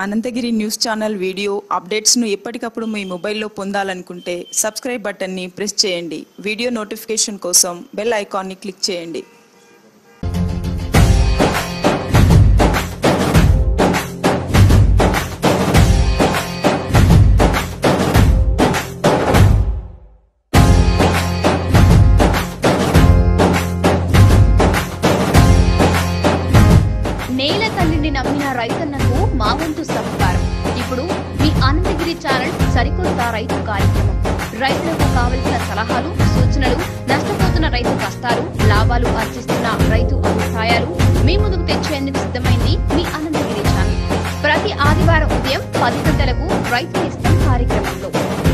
Anantagiri news channel video అప్డేట్స్ను ఎప్పటికప్పుడు మీ మొబైల్లో పొందాలనుకుంటే సబ్స్క్రైబ్ బటన్ని ప్రెస్ చేయండి వీడియో నోటిఫికేషన్ కోసం బెల్ ఐకాన్ని క్లిక్ చేయండి నేల తల్లిని నమ్మిన రైతన్నకు మా వంతు సహకారం ఇప్పుడు మీ అనంతగిరి ఛానల్ సరికొత్త రైతు కార్యక్రమం రైతులకు కావలసిన సలహాలు సూచనలు నష్టపోతున్న రైతు కష్టాలు లాభాలు ఆర్జిస్తున్న రైతు అభిప్రాయాలు మీ ముందుకు తెచ్చేందుకు సిద్ధమైంది మీ అనంతగిరి ఛానల్ ప్రతి ఆదివారం ఉదయం పది గంటలకు రైతు నేస్తం కార్యక్రమంలో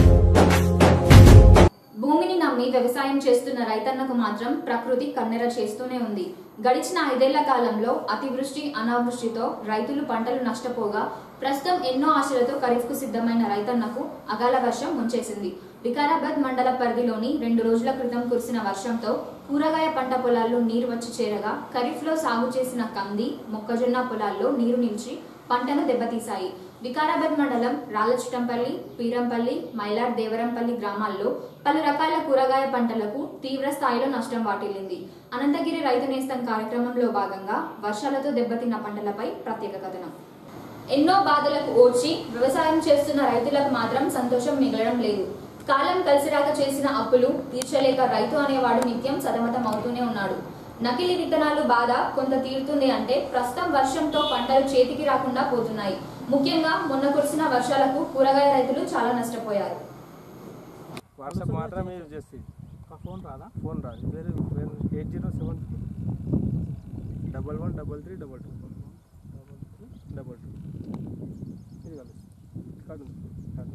భూమిని నమ్మి వ్యవసాయం చేస్తున్న రైతన్నకు మాత్రం ప్రకృతి కన్నెర చేస్తూనే ఉంది గడిచిన ఐదేళ్ల కాలంలో అతివృష్టి అనావృష్టితో రైతులు పంటలు నష్టపోగా ప్రస్తుతం ఎన్నో ఆశలతో ఖరీఫ్కు సిద్ధమైన రైతన్నకు అకాల వర్షం ముంచేసింది వికారాబాద్ మండల పరిధిలోని రెండు రోజుల క్రితం కురిసిన వర్షంతో కూరగాయ పంట పొలాల్లో నీరు వచ్చి చేరగా ఖరీఫ్లో సాగు చేసిన కంది మొక్కజొన్న పొలాల్లో నీరు నిలిచి పంటను దెబ్బతీశాయి వికారాబాద్ మండలం రాళ్ళచుటంపల్లి పీరంపల్లి మైలాడ్ దేవరంపల్లి గ్రామాల్లో పలు రకాల కూరగాయ పంటలకు తీవ్ర స్థాయిలో నష్టం వాటిల్లింది అనంతగిరి రైతు నేస్తం కార్యక్రమంలో భాగంగా వర్షాలతో దెబ్బతిన్న పంటలపై ప్రత్యేక కథనం ఎన్నో బాధలకు ఓడ్చి వ్యవసాయం చేస్తున్న రైతులకు మాత్రం సంతోషం మిగలడం లేదు కాలం కలిసిరాక చేసిన అప్పులు తీర్చలేక రైతు అనేవాడు నిత్యం సతమతం అవుతూనే ఉన్నాడు నకిలీ విత్తనాలు బాధ కొంత తీరుతుంది అంటే ప్రస్తుతం వర్షంతో పంటలు చేతికి రాకుండా పోతున్నాయి ముఖ్యంగా మొన్న కురిసిన వర్షాలకు కూరగాయ రైతులు చాలా నష్టపోయారు వాట్సాప్ మాత్రమే యూజ్ చేస్తుంది ఫోన్ రాదా ఫోన్ రాదు వేరే వేరే eight zero seven double one double three double two double two ఇది కలుస్తుంది కాదు కాదు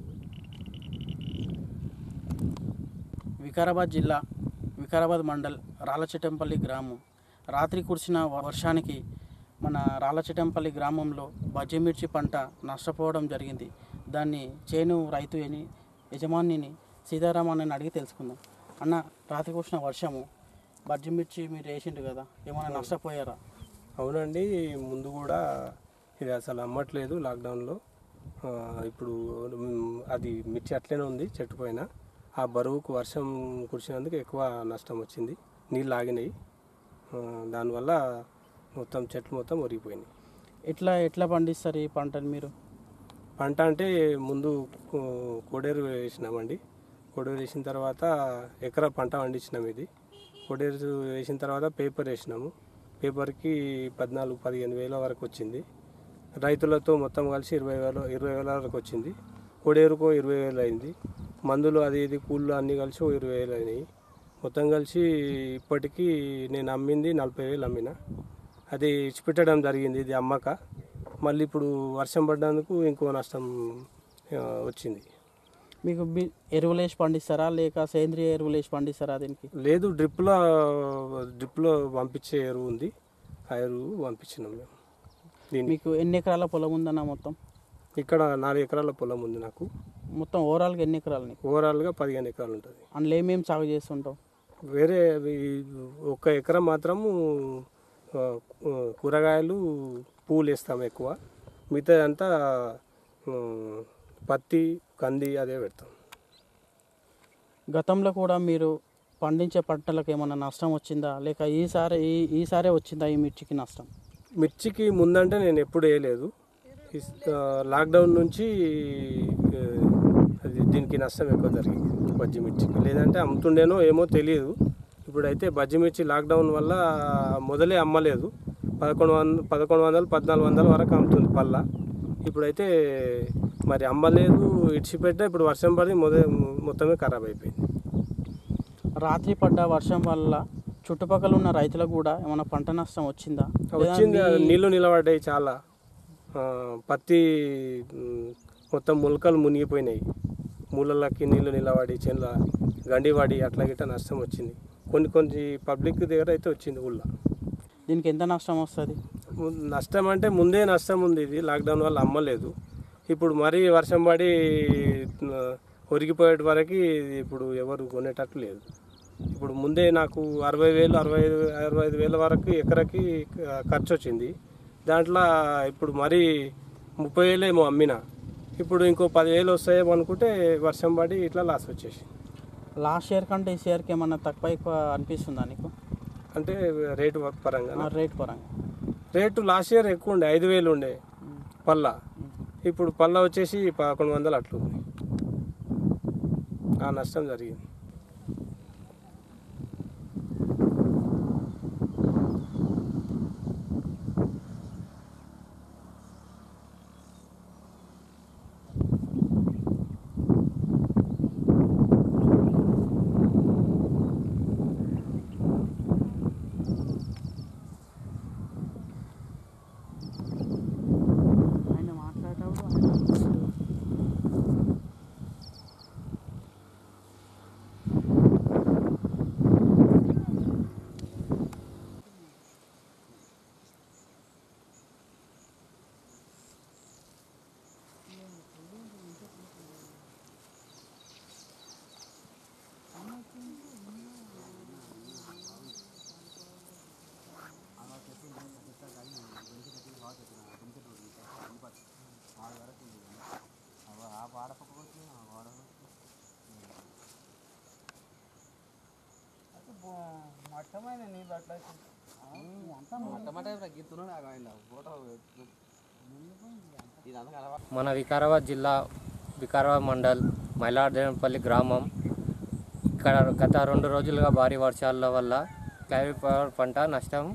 వికారాబాద్ జిల్లా వికారాబాద్ మండల్ రాళ్ళచెట్టంపల్లి గ్రామం రాత్రి కురిసిన వ- వర్షానికి మన రాళ్ళచెట్టంపల్లి గ్రామంలో బజ్జిమిర్చి పంట నష్టపోవడం జరిగింది దాన్ని చేను రైతు అని యజమానిని సీతారామని అడిగి తెలుసుకుందాం అన్న రాత్రి కురిసిన వర్షము బజ్జిమిర్చి మీరు వేసిండు కదా ఏమైనా నష్టపోయారా అవునండి ముందు కూడా ఇది అసలు అమ్మట్లేదు లాక్డౌన్లో ఆ, ఇప్పుడు మ్, అది మిర్చి అట్లనే ఉంది చెట్టు పైన ఆ బరువుకు వర్షం కురిసినందుకు ఎక్కువ నష్టం వచ్చింది నీళ్ళు ఆగినాయి ఆ, దానివల్ల మొత్తం చెట్లు మొత్తం ఒరిగిపోయినాయి ఎట్లా ఎట్లా పండిస్తారు ఈ పంటను మీరు పంట అంటే ముందు కో- కోడేరు వేసినామండి కోడేరు వేసిన తర్వాత ఎకరా పంట పండించినాం ఇది కోడేరు వేసిన తర్వాత పేపర్ వేసినాము పేపర్కి పద్నాలుగు పదిహేను వేల వరకు వచ్చింది రైతులతో మొత్తం కలిసి ఇరవై వేల ఇరవై వేల వరకు వచ్చింది కోడేరుకో ఇరవై వేలు అయింది మందులు అది ఇది కూళ్ళు అన్నీ కలిసి ఓ ఇరవై వేలు అయినాయి మొత్తం కలిసి ఇప్పటికీ నేను అమ్మింది నలభై వేలు అమ్మిన అది ఇచ్చిపెట్టడం జరిగింది ఇది అమ్మక మళ్ళీ ఇప్పుడు వర్షం పడ్డందుకు ఇంకో నష్టం ఆ, వచ్చింది మీకు బి- ఎరువులు వేసి పండిస్తారా లేక సేంద్రియ ఎరువులు వేసి పండిస్తారా దీనికి లేదు డ్రిప్లో డ్రిప్లో పంపించే ఎరువు ఉంది ఆ ఎరువు పంపించినాం మేము దీన్ని మీకు ఎన్ని ఎకరాల పొలం ఉందన్న మొత్తం ఇక్కడ నాలుగు ఎకరాల పొలం ఉంది నాకు మొత్తం ఓవరాల్గా ఎన్ని ఎకరాలు నీకు ఓవరాల్గా పదిహేను ఎకరాలు ఉంటుంది అందులో ఏమేమి సాగు చేస్తుంటావు వేరే ఈ ఒక్క ఎకరం మాత్రము ఆ, ఆ, కూరగాయలు పూలు వేస్తాం ఎక్కువ మిగతా అంతా పత్తి కంది అదే పెడతాం గతంలో కూడా మీరు పండించే పంటలకు ఏమైనా నష్టం వచ్చిందా లేక ఈసారి ఈ ఈసారే వచ్చిందా ఈ మిర్చికి నష్టం మిర్చికి ముందంటే నేను ఎప్పుడు వేయలేదు ఈ ఆ, లాక్డౌన్ నుంచి ఆ, అది దీనికి నష్టం ఎక్కువ జరిగింది బజ్జి మిర్చికి లేదంటే అమ్ముతుండేనో ఏమో తెలియదు ఇప్పుడైతే బజ్జి మిర్చి లాక్డౌన్ వల్ల మొదలే అమ్మలేదు పదకొండు వంద పదకొండు వందలు పద్నాలుగు వందల వరకు అమ్ముతుంది పళ్ళ ఇప్పుడైతే మరి అమ్మలేదు ఇడిచిపెట్టే ఇప్పుడు వర్షం పడి మొద మొత్తమే ఖరాబ్ అయిపోయింది రాత్రి పడ్డ వర్షం వల్ల చుట్టుపక్కల ఉన్న రైతులకు కూడా ఏమైనా పంట నష్టం వచ్చిందా లేదా వచ్చింది మీ- నీళ్లు నిలబడ్డాయి చాలా ఆ, పత్తి మ్, మొత్తం మొలకలు మునిగిపోయినాయి మూలలకి నీళ్లు నిలబడి చేనుల గండివాడి అట్లా గిట్ట నష్టం వచ్చింది కొన్ని కొన్ని పబ్లిక్ దగ్గర అయితే వచ్చింది ఊళ్ళో దీనికి ఎంత నష్టం వస్తుంది ము- నష్టం అంటే ముందే నష్టం ఉంది ఇది లాక్డౌన్ వల్ల అమ్మలేదు ఇప్పుడు మరీ వర్షం పడి ఆ, ఒరిగిపోయేట వరకు ఇప్పుడు ఎవరు కొనేటట్టు లేదు ఇప్పుడు ముందే నాకు అరవై వేలు అరవై ఐదు అరవై ఐదు వేల వరకు ఎకరకి ఆ, ఖర్చు వచ్చింది దాంట్లో ఇప్పుడు మరీ ముప్పై వేలు ఏమో అమ్మిన ఇప్పుడు ఇంకో పదివేలు వస్తాయేమో అనుకుంటే వర్షం పడి ఇట్లా లాస్ వచ్చేసి లాస్ట్ ఇయర్ కంటే ఈ ఇయర్కి ఏమన్నా తక్కువ ఎక్కువ అనిపిస్తుందా నీకు అంటే రేటు పరంగా ఆ, రేట్ పరంగా రేటు లాస్ట్ ఇయర్ ఎక్కువ ఉండే ఐదు వేలు ఉండే పళ్ళ ఇప్పుడు పళ్ళ వచ్చేసి పదకొండు వందలు అట్లు ఉంది. ఆ నష్టం జరిగింది ఆయన మాట్లాడేటప్పుడు మన వికారాబాద్ జిల్లా వికారాబాద్ మండల్ మైలార్దేనపల్లి గ్రామం ఇక్కడ గత రెండు రోజులుగా భారీ వర్షాల వల్ల క్లారిఫ్లవర్ పంట నష్టం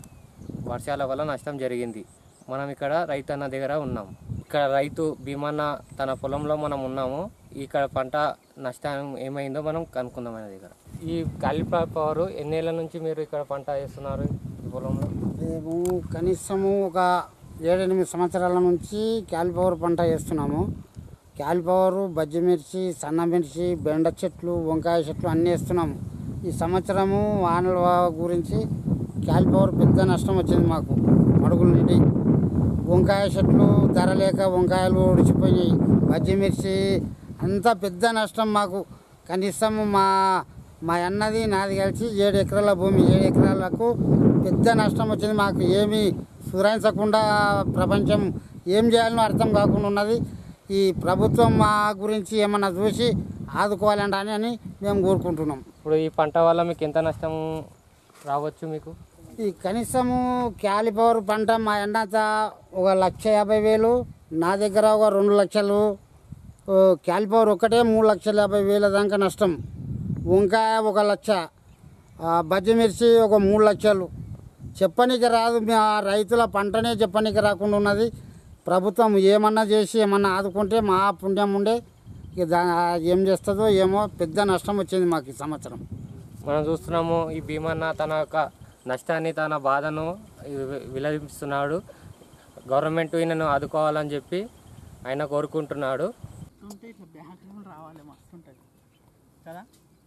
వర్షాల వల్ల నష్టం జరిగింది మనం ఇక్కడ రైతన్న దగ్గర ఉన్నాం ఇక్కడ రైతు భీమన్న తన పొలంలో మనం ఉన్నాము ఇక్కడ పంట నష్టం ఏమైందో మనం కనుక్కుందాం ఆయన దగ్గర ఈ కాలీఫ్లవర్ ఎన్నేళ్ళ నుంచి మీరు ఇక్కడ పంట వేస్తున్నారు ఈ పొలంలో మేము కనీసము ఒక ఏడెనిమిది సంవత్సరాల నుంచి క్యాలిఫ్లవర్ పంట వేస్తున్నాము క్యాలిఫ్లవర్ బజ్జి మిర్చి సన్న మిర్చి బెండ చెట్లు వంకాయ చెట్లు అన్నీ వేస్తున్నాము ఈ సంవత్సరము వానల గురించి క్యాలిఫ్లవర్ పెద్ద నష్టం వచ్చింది మాకు మడుగులు నిండి వంకాయ చెట్లు ధర లేక వంకాయలు ఒడిచిపోయినాయి బజ్జి మిర్చి అంతా పెద్ద నష్టం మాకు కనీసం మా మా అన్నది నాది కలిసి ఏడు ఎకరాల భూమి ఏడు ఎకరాలకు పెద్ద నష్టం వచ్చింది మాకు ఏమీ సురాయించకుండా ప్రపంచం ఏం చేయాలనో అర్థం కాకుండా ఉన్నది ఈ ప్రభుత్వం మా గురించి ఏమన్నా చూసి ఆదుకోవాలంట అని అని మేము కోరుకుంటున్నాం ఇప్పుడు ఈ పంట వల్ల మీకు ఎంత నష్టం రావచ్చు మీకు ఈ కనీసము క్యాలిఫ్లవర్ పంట మా అన్నత ఒక లక్ష యాభై వేలు నా దగ్గర ఒక రెండు లక్షలు ఓ, క్యాలిఫ్లవర్ ఒకటే మూడు లక్షల యాభై వేల దాకా నష్టం వంకాయ ఒక లక్ష ఆ, బజ్జి మిర్చి ఒక మూడు లక్షలు చెప్పనీకి రాదు మా రైతుల పంటనే చెప్పనీకి రాకుండా ఉన్నది ప్రభుత్వం ఏమన్నా చేసి ఏమన్నా ఆదుకుంటే మా పుణ్యం ఉండే ఇక దా ఏం చేస్తుందో ఏమో పెద్ద నష్టం వచ్చింది మాకు ఈ సంవత్సరం మనం చూస్తున్నాము ఈ భీమన్న తన యొక్క నష్టాన్ని తన బాధను వి- విలపిస్తున్నాడు గవర్నమెంట్ ఈయనను ఆదుకోవాలని చెప్పి ఆయన కోరుకుంటున్నాడు ఉంటే ఇట్లా బ్యాక్గ్రౌండ్ రావాలి మస్తు ఉంటుంది కదా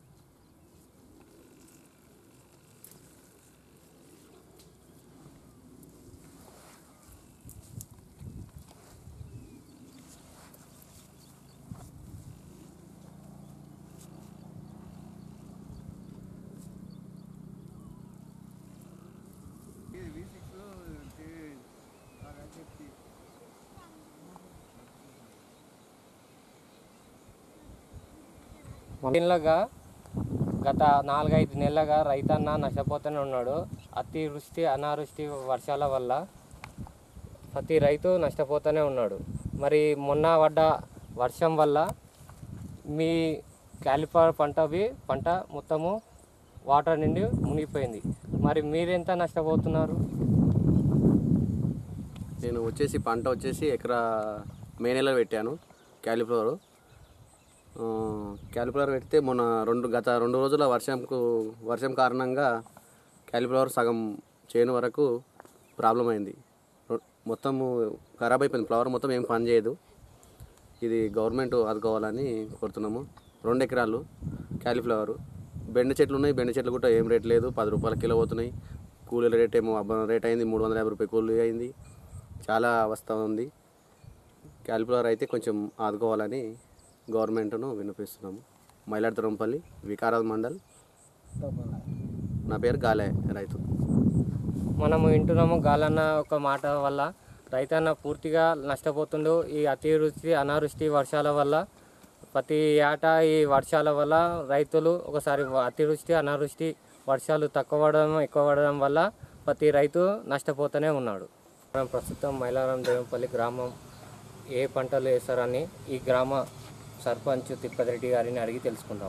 దీనిలాగా గత నాలుగైదు నెలలుగా రైతన్న నష్టపోతూనే ఉన్నాడు అతివృష్టి అనావృష్టి వర్షాల వల్ల ప్రతి రైతు నష్టపోతూనే ఉన్నాడు మరి మొన్న పడ్డ వర్షం వల్ల మీ క్యాలిఫ్లవర్ పంటవి పంట మొత్తము వాటర్ నిండి మునిగిపోయింది మరి మీరెంత నష్టపోతున్నారు నేను వచ్చేసి పంట వచ్చేసి ఎకరా మే నెలలో పెట్టాను క్యాలిఫ్లవర్ ఆ, క్యాలిఫ్లవర్ పెడితే మొన్న రెండు గత రెండు రోజుల వర్షంకు వర్షం కారణంగా క్యాలిఫ్లవర్ సగం చేను వరకు ప్రాబ్లం అయింది రొ- మొత్తము ఖరాబ్ అయిపోయింది ఫ్లవర్ మొత్తం ఏం పని చేయదు ఇది గవర్నమెంట్ ఆదుకోవాలని కోరుతున్నాము రెండు ఎకరాలు క్యాలీఫ్లవర్ బెండ చెట్లు ఉన్నాయి బెండ చెట్లు కూడా ఏం రేట్ లేదు పది రూపాయల కిలో పోతున్నాయి కూలీల రేట్ ఏమో అబ్బా రేట్ అయింది మూడు వందల యాభై రూపాయలు కూలీ అయింది చాలా అవస్థ ఉంది క్యాలిఫ్లవర్ అయితే కొంచెం ఆదుకోవాలని గవర్నమెంట్ను వినిపిస్తున్నాము మైలాడుతురంపల్లి వికారాబాద్ మండల్ నా పేరు గాలే రైతు మనము వింటున్నాము గాలన్న ఒక మాట వల్ల రైతన్న పూర్తిగా నష్టపోతుండు ఈ అతివృష్టి అనావృష్టి వర్షాల వల్ల ప్రతి ఏటా ఈ వర్షాల వల్ల రైతులు ఒకసారి అతివృష్టి అనావృష్టి వర్షాలు తక్కువ పడడం ఎక్కువ పడడం వల్ల ప్రతి రైతు నష్టపోతూనే ఉన్నాడు మనం ప్రస్తుతం మైలారం దేవంపల్లి గ్రామం ఏ పంటలు వేస్తారని ఈ గ్రామ సర్పంచ్ తిప్పతిరెడ్డి గారిని అడిగి తెలుసుకుందాం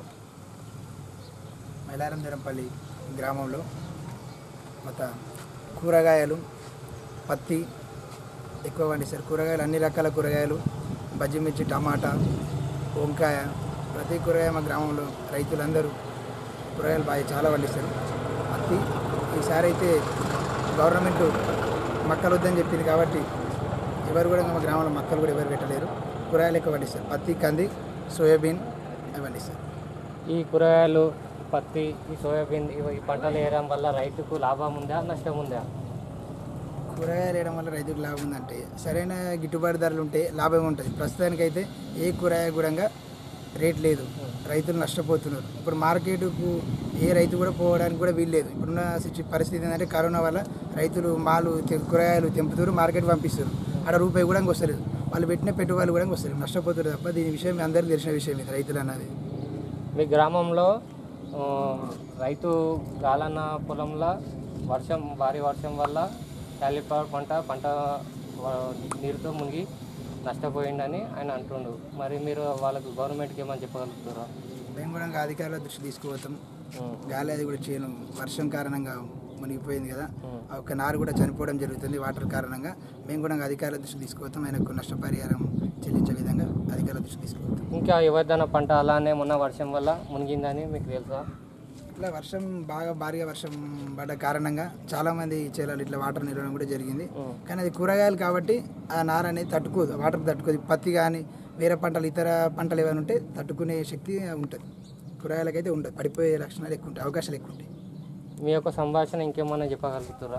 మైలారం దేరంపల్లి గ్రామంలో మొత్త కూరగాయలు పత్తి ఎక్కువ పండిస్తారు కూరగాయలు అన్ని రకాల కూరగాయలు బజ్జిమిర్చి టమాటా వంకాయ ప్రతి కూరగాయ మా గ్రామంలో రైతులందరూ కూరగాయలు బాగా చాలా పండిస్తారు పత్తి ఈసారి అయితే గవర్నమెంట్ మక్కలు వద్దని చెప్పింది కాబట్టి ఎవరు కూడా మా గ్రామంలో మక్కలు కూడా ఎవరు పెట్టలేరు కూరగాయలు ఎక్కువ పండిస్తారు పత్తి కంది సోయాబీన్ అవి పండిస్తారు ఈ కూరగాయలు పత్తి ఈ సోయాబీన్ ఇవి- ఈ పంటలు వేయడం వల్ల రైతుకు లాభం ఉందా నష్టం ఉందా కూరగాయలు వేయడం వల్ల రైతుకు లాభం ఉందంటే సరైన గిట్టుబాటు ధరలు ఉంటే లాభం ఉంటుంది ప్రస్తుతానికైతే ఏ కూరగాయ కూడా రేట్ లేదు రైతులు నష్టపోతున్నారు ఇప్పుడు మార్కెట్కు ఏ రైతు కూడా పోవడానికి కూడా వీల్లేదు ఇప్పుడున్న సిచ్యు- పరిస్థితి ఏంటంటే కరోనా వల్ల రైతులు మాలు తె- కూరగాయలు తెంపుతారు మార్కెట్ పంపిస్తారు ఆడ రూపాయి కూడా వస్తలేదు వాళ్ళు పెట్టిన పెట్టుబడులు కూడా వస్తలేదు నష్టపోతారు తప్ప దీని విషయం మీ అందరికీ తెలిసిన విషయం ఇది రైతులు అన్నది మీ గ్రామంలో ఆ, రైతు గాలన్న పొలంలో వర్షం భారీ వర్షం వల్ల క్యాలిఫ్లవర్ పంట పంట ఆ, నీరుతో మునిగి నష్టపోయిందని ఆయన అంటుండు మరి మీరు వాళ్ళకు గవర్నమెంట్కి ఏమని చెప్పగలుగుతారా మేము కూడా ఇంకా అధికారుల దృష్టి తీసుకుపోతాం గాలి అది కూడా చేయను వర్షం కారణంగా మునిగిపోయింది కదా ఆ ఒక్క నారు కూడా చనిపోవడం జరుగుతుంది వాటర్ కారణంగా మేము కూడా ఇంకా అధికారుల దృష్టి తీసుకుపోతాం ఆయనకు నష్టపరిహారం చెల్లించే విధంగా అధికారుల దృష్టి తీసుకుపోతాం ఇంకా ఎవరిదైనా పంట అలానే మొన్న వర్షం వల్ల మునిగిందని మీకు తెలుసా ఇట్లా వర్షం బాగా భారీగా వర్షం పడ్డ కారణంగా చాలా మంది చేలాలు ఇట్లా వాటర్ నిలవడం కూడా జరిగింది కానీ అది కూరగాయలు కాబట్టి ఆ నార అనేది తట్టుకోదు వాటర్ తట్టుకోదు పత్తి కానీ వేరే పంటలు ఇతర పంటలు ఏమైనా ఉంటే తట్టుకునే శక్తి ఉంటుంది కూరగాయలకైతే ఉండదు పడిపోయే లక్షణాలు ఎక్కువ ఉంటాయి అవకాశాలు ఎక్కువ ఉంటాయి మీ యొక్క సంభాషణ ఇంకేమన్నా చెప్పగలుగుతారా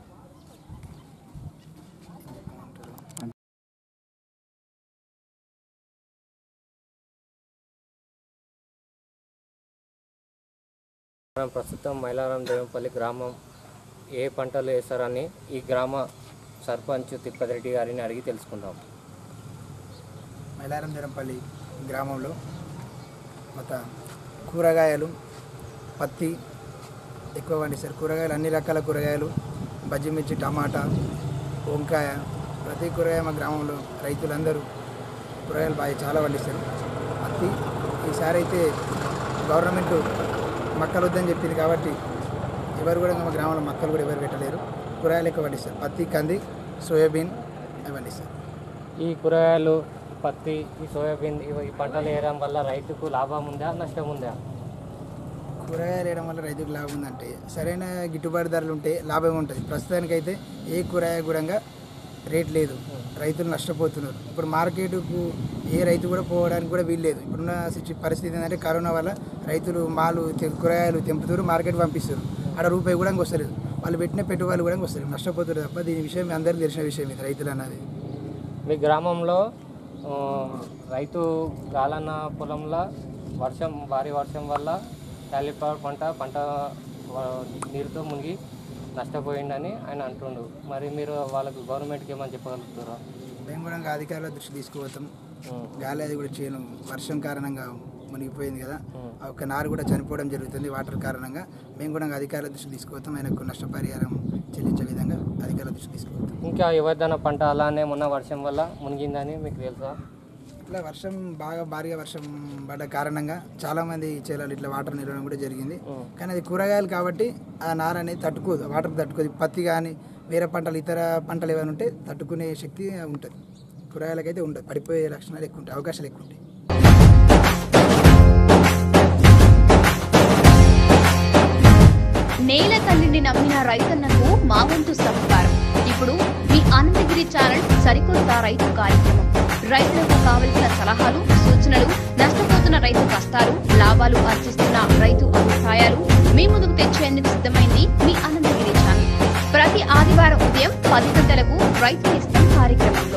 మనం ప్రస్తుతం మైలారం దేవంపల్లి గ్రామం ఏ పంటలు వేస్తారని ఈ గ్రామ సర్పంచ్ తిప్పతిరెడ్డి గారిని అడిగి తెలుసుకుందాం మైలారం దేరంపల్లి గ్రామంలో మొత్త కూరగాయలు పత్తి ఎక్కువ పండిస్తారు కూరగాయలు అన్ని రకాల కూరగాయలు బజ్జిమిర్చి టమాటా వంకాయ ప్రతి కూరగాయ మా గ్రామంలో రైతులందరూ కూరగాయలు బాగా చాలా పండిస్తారు పత్తి ఈసారి అయితే గవర్నమెంట్ మక్కలు వద్దని చెప్పింది కాబట్టి ఎవరు కూడా మా గ్రామంలో మక్కలు కూడా ఎవరు పెట్టలేరు కూరగాయలు ఎక్కువ పండిస్తారు పత్తి కంది సోయాబీన్ అవి పండిస్తారు ఈ కూరగాయలు పత్తి ఈ సోయాబీన్ ఇవి- ఈ పంటలు వేయడం వల్ల రైతుకు లాభం ఉందా నష్టం ఉందా కూరగాయలు వేయడం వల్ల రైతుకు లాభం ఉందంటే సరైన గిట్టుబాటు ధరలు ఉంటే లాభం ఉంటుంది ప్రస్తుతానికైతే ఏ కూరగాయ కూడా రేట్ లేదు రైతులు నష్టపోతున్నారు ఇప్పుడు మార్కెట్కు ఏ రైతు కూడా పోవడానికి కూడా వీల్లేదు ఇప్పుడున్న సిచ్యు- పరిస్థితి ఏంటంటే కరోనా వల్ల రైతులు మాలు తె- కూరగాయలు తెంపుతారు మార్కెట్ పంపిస్తారు ఆడ రూపాయి కూడా వస్తలేదు వాళ్ళు పెట్టిన పెట్టుబడులు కూడా వస్తలేదు నష్టపోతారు తప్ప దీని విషయం మీ అందరికీ తెలిసిన విషయం ఇది రైతులు అన్నది మీ గ్రామంలో ఆ, రైతు గాలన్న పొలంలో వర్షం భారీ వర్షం వల్ల క్యాలిఫ్లవర్ పంట పంట ఆ, నీరుతో మునిగి నష్టపోయిందని ఆయన అంటుండు మరి మీరు వాళ్ళకు గవర్నమెంట్కి ఏమని చెప్పగలుగుతారా మేము కూడా ఇంకా అధికారుల దృష్టి తీసుకుపోతాం గాలి అది కూడా చేయను వర్షం కారణంగా మునిగిపోయింది కదా ఆ ఒక్క నారు కూడా చనిపోవడం జరుగుతుంది వాటర్ కారణంగా మేము కూడా ఇంకా అధికారుల దృష్టి తీసుకుపోతాం ఆయనకు నష్టపరిహారం చెల్లించే విధంగా అధికారుల దృష్టి తీసుకుపోతాం ఇంకా ఎవరిదైనా పంట అలానే మొన్న వర్షం వల్ల మునిగిందని మీకు తెలుసా ఇట్లా వర్షం బాగా భారీగా వర్షం పడ్డ కారణంగా చాలా మంది చేలాలు ఇట్లా వాటర్ నిలవడం కూడా జరిగింది కానీ అది కూరగాయలు కాబట్టి ఆ నార అనేది తట్టుకోదు వాటర్ తట్టుకోదు పత్తి కానీ వేరే పంటలు ఇతర పంటలు ఏమైనా ఉంటే తట్టుకునే శక్తి ఉంటుంది కూరగాయలకైతే ఉండదు పడిపోయే లక్షణాలు ఎక్కువ ఉంటాయి అవకాశాలు ఎక్కువ ఉంటాయి నేల తల్లిని నమ్మిన రైతన్నకు మా వంతు సహకారం ఇప్పుడు మీ ఆనందగిరి ఛానల్ సరికొత్త రైతు కార్యక్రమం రైతులకు కావలసిన సలహాలు సూచనలు నష్టపోతున్న రైతు కష్టాలు లాభాలు ఆర్జిస్తున్న రైతు అభిప్రాయాలు మీ ముందుకు తెచ్చేందుకు సిద్ధమైంది మీ ఆనందగిరి ఛానల్ ప్రతి ఆదివారం ఉదయం పది గంటలకు రైతు నేస్తం కార్యక్రమంలో